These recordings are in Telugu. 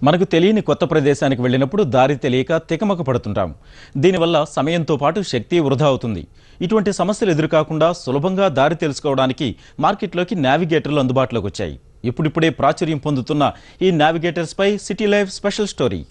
మనకు తెలియని కొత్త ప్రదేశానికి వెళ్ళినప్పుడు దారి తెలియక తికమక పడుతుంటాం దీనివల్ల సమయంతో పాటు శక్తి వృధా అవుతుంది ఇటువంటి సమస్యలు ఎదురుకాకుండా సులభంగా దారి తెలుసుకోవడానికి మార్కెట్లోకి నావిగేటర్లు అందుబాటులోకి వచ్చాయి ఇప్పుడిప్పుడే ప్రాచుర్యం పొందుతున్న ఈ నావిగేటర్స్ పై సిటీ లైవ్ స్పెషల్ స్టోరీ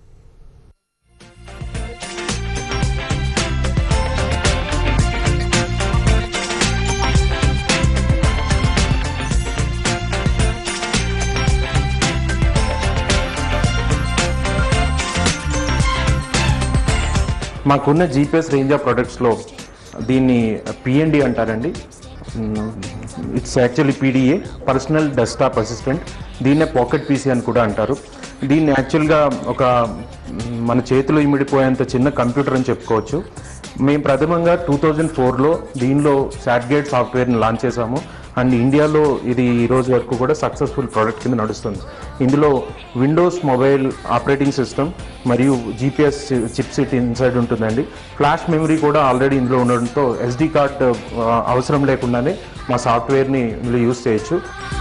మాకున్న జీపీఎస్ రేంజ్ ఆఫ్ ప్రొడక్ట్స్లో దీన్ని పిఎన్డి అంటారండి it's actually PDA personal desktop assistant దీన్నే పాకెట్ పీసీ అని కూడా అంటారు దీన్ని యాక్చువల్గా ఒక మ్, మన చేతిలో ఇమిడిపోయేంత చిన్న కంప్యూటర్ అని చెప్పుకోవచ్చు మేము ప్రథమంగా టూ థౌజండ్ ఫోర్లో దీనిలో సాట్గేట్ సాఫ్ట్వేర్ని లాంచ్ చేశాము అండ్ ఇండియాలో ఇది ఈ రోజు వరకు కూడా సక్సెస్ఫుల్ ప్రోడక్ట్ కింద నడుస్తుంది ఇందులో విండోస్ మొబైల్ ఆపరేటింగ్ సిస్టమ్ మరియు జీపీఎస్ చిప్ సెట్ ఇన్సైడ్ ఉంటుందండి ఫ్లాష్ మెమరీ కూడా ఆల్రెడీ ఇందులో ఉండడంతో ఎస్డి కార్డ్ అవసరం లేకుండానే మా సాఫ్ట్వేర్ని ఇందులో యూస్ చేయొచ్చు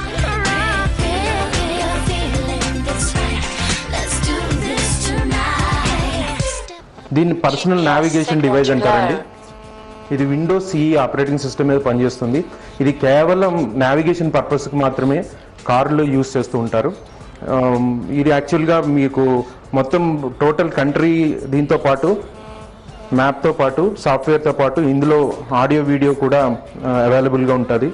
దీన్ని పర్సనల్ నావిగేషన్ డివైస్ అంటారండి ఇది విండోస్ సిఈ ఆపరేటింగ్ సిస్టమ్ మీద పనిచేస్తుంది ఇది కేవలం నావిగేషన్ పర్పస్కి మాత్రమే కారులో యూస్ చేస్తూ ఉంటారు ఆమ్, ఇది యాక్చువల్గా మీకు మొత్తం టోటల్ కంట్రీ దీంతో పాటు మ్యాప్తో పాటు సాఫ్ట్వేర్తో పాటు ఇందులో ఆడియో వీడియో కూడా అవైలబుల్గా ఉంటుంది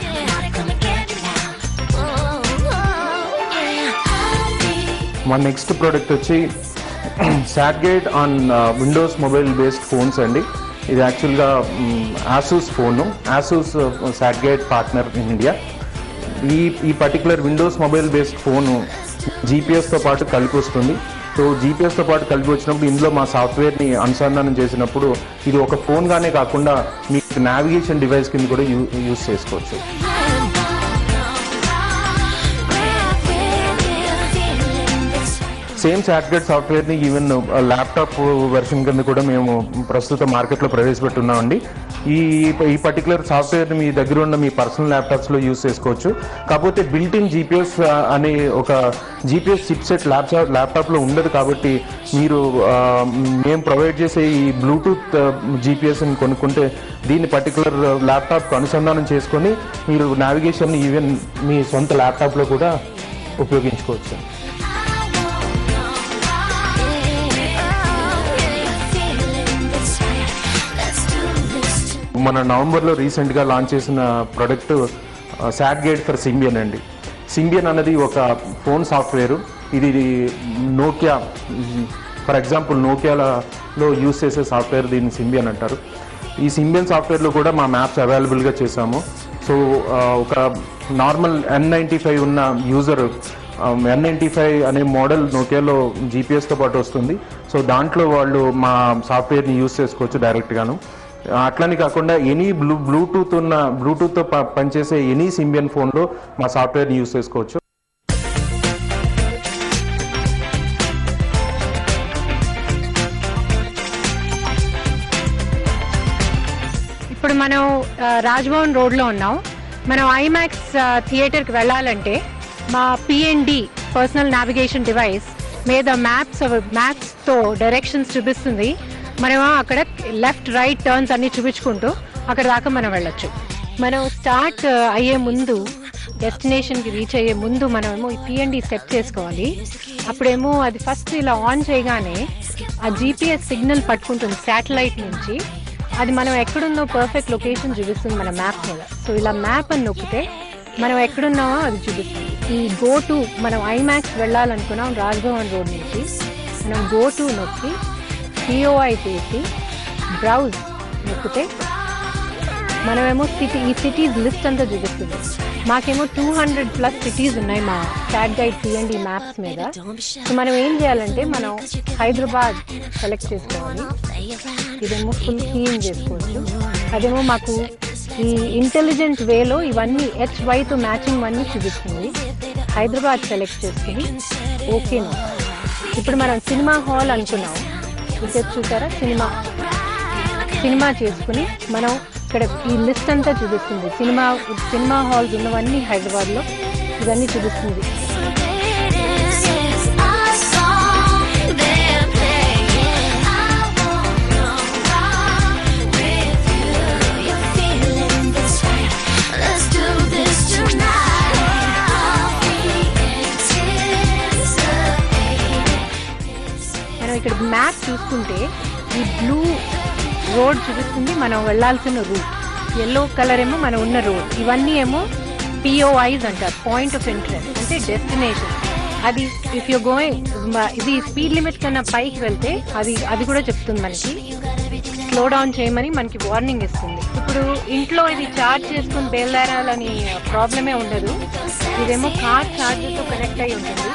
మా నెక్స్ట్ ప్రోడక్ట్ వచ్చి SatGuide on Windows Mobile based phones అండి ఇది యాక్చువల్గా Asus phone Asus SatGuide partner in India ఈ ఈ particular Windows Mobile based phone జీపీఎస్తో పాటు కలిపి వస్తుంది సో జీపీఎస్తో పాటు కలిపి వచ్చినప్పుడు ఇందులో మా సాఫ్ట్వేర్ని అనుసంధానం చేసినప్పుడు ఇది ఒక ఫోన్గానే కాకుండా మీకు నావిగేషన్ డివైస్ కింద కూడా యూ యూస్ చేసుకోవచ్చు సేమ్ సాటిలైట్ సాఫ్ట్వేర్ని ఈవెన్ ల్యాప్టాప్ వెర్షన్ కింద కూడా మేము ప్రస్తుతం మార్కెట్లో ప్రవేశపెట్టున్నామండి ఈ ఈ పర్టికులర్ సాఫ్ట్వేర్ని మీ దగ్గర ఉన్న మీ పర్సనల్ ల్యాప్టాప్స్లో యూస్ చేసుకోవచ్చు కాకపోతే బిల్ట్ ఇన్ జీపీఎస్ అనే ఒక జీపీఎస్ చిప్ సెట్ ల్యాప్టాప్ ల్యాప్టాప్లో ఉండదు కాబట్టి మీరు ఆ, మేము ప్రొవైడ్ చేసే ఈ బ్లూటూత్ జీపీఎస్ని కొనుక్కుంటే దీన్ని పర్టికులర్ ల్యాప్టాప్కి అనుసంధానం చేసుకొని మీరు నావిగేషన్ ఈవెన్ మీ సొంత ల్యాప్టాప్లో కూడా ఉపయోగించుకోవచ్చు మన నవంబర్లో రీసెంట్గా లాంచ్ చేసిన product SatGuide for Symbian అండి సింబియన్ అన్నది ఒక ఫోన్ సాఫ్ట్వేర్ ఇది నోకియా ఫర్ ఎగ్జాంపుల్ నోకియాలో యూస్ చేసే సాఫ్ట్వేర్ దీన్ని సింబియన్ అంటారు ఈ సింబియన్ సాఫ్ట్వేర్లో కూడా మా మ్యాప్స్ అవైలబుల్గా చేసాము సో ఒక నార్మల్ ఎన్ నైంటీ ఫైవ్ ఉన్న యూజర్ ఎన్ నైంటీ ఫైవ్ అనే మోడల్ నోకియాలో జీపీఎస్తో పాటు వస్తుంది సో దాంట్లో వాళ్ళు మా సాఫ్ట్వేర్ని యూస్ చేసుకోవచ్చు డైరెక్ట్గాను అట్లని కాకుండా ఎనీ బ్లూ బ్లూటూత్ ఉన్న బ్లూటూత్తో ప- పనిచేసే ఎనీ సింబియన్ ఫోన్లో మా సాఫ్ట్వేర్ని యూస్ చేసుకోవచ్చు ఇప్పుడు మనం ఆ, రాజ్భవన్ రోడ్లో ఉన్నాం మనం ఐమాక్స్ ఆ, థియేటర్కి వెళ్ళాలంటే మా పిఎన్డి పర్సనల్ నావిగేషన్ డివైస్ మీద మ్యాప్స్ మ్యాప్స్తో డైరెక్షన్స్ చూపిస్తుంది మనం అక్కడ లెఫ్ట్ రైట్ టర్న్స్ అన్ని చూపించుకుంటూ అక్కడ దాకా మనం వెళ్ళొచ్చు మనం స్టార్ట్ అయ్యే ముందు డెస్టినేషన్కి రీచ్ అయ్యే ముందు మనమేమో ఈ పిఎన్డి సెట్ చేసుకోవాలి అప్పుడేమో అది ఫస్ట్ ఇలా ఆన్ చేయగానే ఆ జీపీఎస్ సిగ్నల్ పట్టుకుంటుంది శాటిలైట్ నుంచి అది మనం ఎక్కడున్నో పర్ఫెక్ట్ లొకేషన్ చూపిస్తుంది మన మ్యాప్ మీద సో ఇలా మ్యాప్ అని నొక్కితే మనం ఎక్కడున్నామో అది చూపిస్తుంది ఈ గో టు మనం ఐమాక్స్ వెళ్ళాలనుకున్నాం రాజ్భవన్ రోడ్ నుంచి మనం గో టు నొక్కి పిఓఐ చేసి బ్రౌజ్ నొక్కితే మనమేమో సిటీ ఈ సిటీస్ లిస్ట్ అంతా చూపిస్తుంది మాకేమో టూ హండ్రెడ్ ప్లస్ సిటీస్ ఉన్నాయి మా స్టాట్ గైడ్ పిఎండి మ్యాప్స్ మీద సో మనం ఏం చేయాలంటే మనం హైదరాబాద్ సెలెక్ట్ చేసుకోవాలి ఇదేమో ఫుల్ క్లీన్ చేసుకోవచ్చు అదేమో మాకు ఈ ఇంటెలిజెంట్ వేలో ఇవన్నీ హెచ్ వైతో మ్యాచింగ్ అన్నీ చూపిస్తుంది హైదరాబాద్ సెలెక్ట్ చేసుకుని ఓకే ఇప్పుడు మనం సినిమా హాల్ అనుకున్నాం ఇక్కడ చూసారా సినిమా సినిమా చేసుకుని మనం ఇక్కడ ఈ లిస్ట్ అంతా చూపిస్తుంది సినిమా సినిమా హాల్స్ ఉన్నవన్నీ హైదరాబాద్లో ఇవన్నీ చూపిస్తుంది ఇక్కడ మ్యాప్ చూసుకుంటే ఈ బ్లూ రోడ్ చూపిస్తుంది మనం వెళ్ళాల్సిన రూట్ ఎల్లో కలర్ ఏమో మనం ఉన్న రోడ్ ఇవన్నీ ఏమో పిఓఐస్ అంటారు పాయింట్ ఆఫ్ ఇంట్రెస్ట్ అంటే డెస్టినేషన్ అది ఇఫ్ యూ గోయింగ్ ఇది స్పీడ్ లిమిట్ కన్నా పైకి వెళ్తే అది అది కూడా చెప్తుంది మనకి స్లో డౌన్ చేయమని మనకి వార్నింగ్ ఇస్తుంది ఇప్పుడు ఇంట్లో ఇది ఛార్జ్ చేసుకుని బయలుదేరాలని ప్రాబ్లమే ఉండదు ఇదేమో కార్ ఛార్జర్తో కనెక్ట్ అయి ఉంటుంది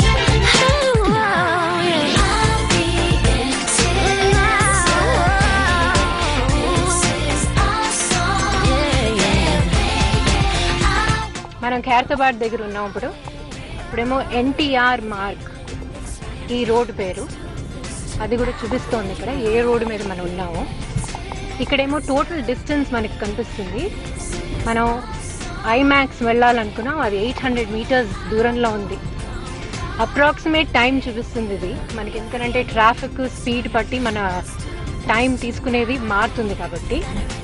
మనం ఖైరతాబాద్ దగ్గర ఉన్నాం ఇప్పుడు ఇప్పుడేమో ఎన్టీఆర్ మార్క్ ఈ రోడ్డు పేరు అది కూడా చూపిస్తోంది ఇక్కడ ఏ రోడ్డు మీద మనం ఉన్నామో ఇక్కడేమో టోటల్ డిస్టెన్స్ మనకి కనిపిస్తుంది మనం ఐమాక్స్ వెళ్ళాలనుకున్నాం అది ఎయిట్ హండ్రెడ్ మీటర్స్ దూరంలో ఉంది అప్రాక్సిమేట్ టైం చూపిస్తుంది ఇది మనకి ఎందుకంటే ట్రాఫిక్ స్పీడ్ బట్టి మన టైం తీసుకునేది మారుతుంది కాబట్టి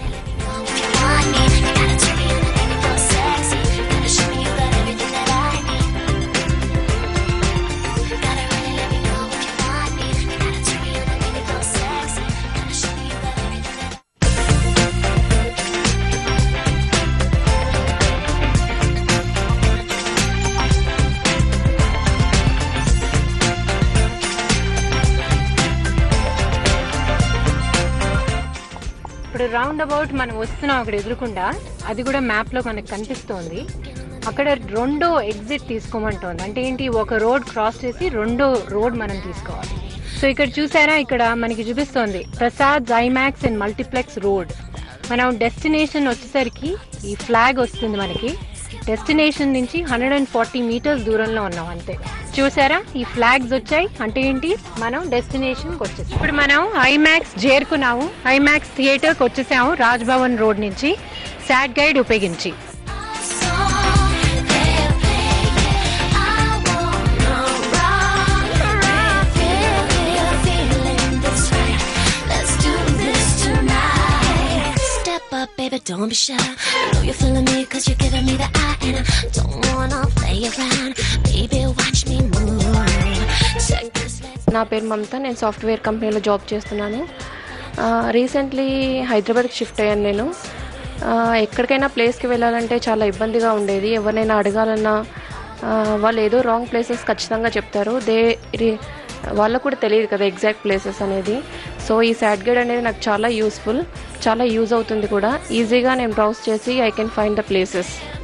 ఇప్పుడు రౌండ్ అబౌట్ మనం వస్తున్నాం అక్కడ ఎదురుకుండా అది కూడా మ్యాప్ లో మనకు కనిపిస్తోంది అక్కడ రెండో ఎగ్జిట్ తీసుకోమంటోంది అంటే ఏంటి ఒక రోడ్ క్రాస్ చేసి రెండో రోడ్ మనం తీసుకోవాలి సో ఇక్కడ చూసారా ఇక్కడ మనకి చూపిస్తోంది Prasad IMAX and multiplex road మనం డెస్టినేషన్ వచ్చేసరికి ఈ ఫ్లాగ్ వస్తుంది మనకి డెస్టినేషన్ నుంచి హండ్రెడ్ అండ్ ఫార్టీ మీటర్స్ దూరంలో ఉన్నాం అంతే చూసారా ఈ ఫ్లాగ్స్ వచ్చాయి అంటే ఏంటి మనం డెస్టినేషన్ కి వచ్చేసాం ఇప్పుడు మనం ఐమాక్స్ చేరుకున్నాము ఐమాక్స్ థియేటర్ కి వచ్చేసాము రాజ్ భవన్ రోడ్ నుంచి సాట్ గైడ్ ఉపయోగించి Step up, baby, don't be shy. I know you're feeling me cause you're giving me the eye and I don't wanna play around. Baby, watch me move. Check this. let's- నా పేరు మమత నేను సాఫ్ట్వేర్ కంపెనీలో జాబ్ చేస్తున్నాను రీసెంట్లీ హైదరాబాద్కి షిఫ్ట్ అయ్యాను నేను ఆ, ఎక్కడికైనా ప్లేస్కి వెళ్ళాలంటే చాలా ఇబ్బందిగా ఉండేది ఎవరినైనా అడగాలన్నా ఆ, వాళ్ళు ఏదో రాంగ్ ప్లేసెస్ ఖచ్చితంగా చెప్తారు దే రి- వాళ్ళకు కూడా తెలియదు కదా ఎగ్జాక్ట్ ప్లేసెస్ అనేది సో ఈ సాట్ గైడ్ అనేది నాకు చాలా యూస్ఫుల్ చాలా యూజ్ అవుతుంది కూడా ఈజీగా నేను బ్రౌజ్ చేసి I can find the places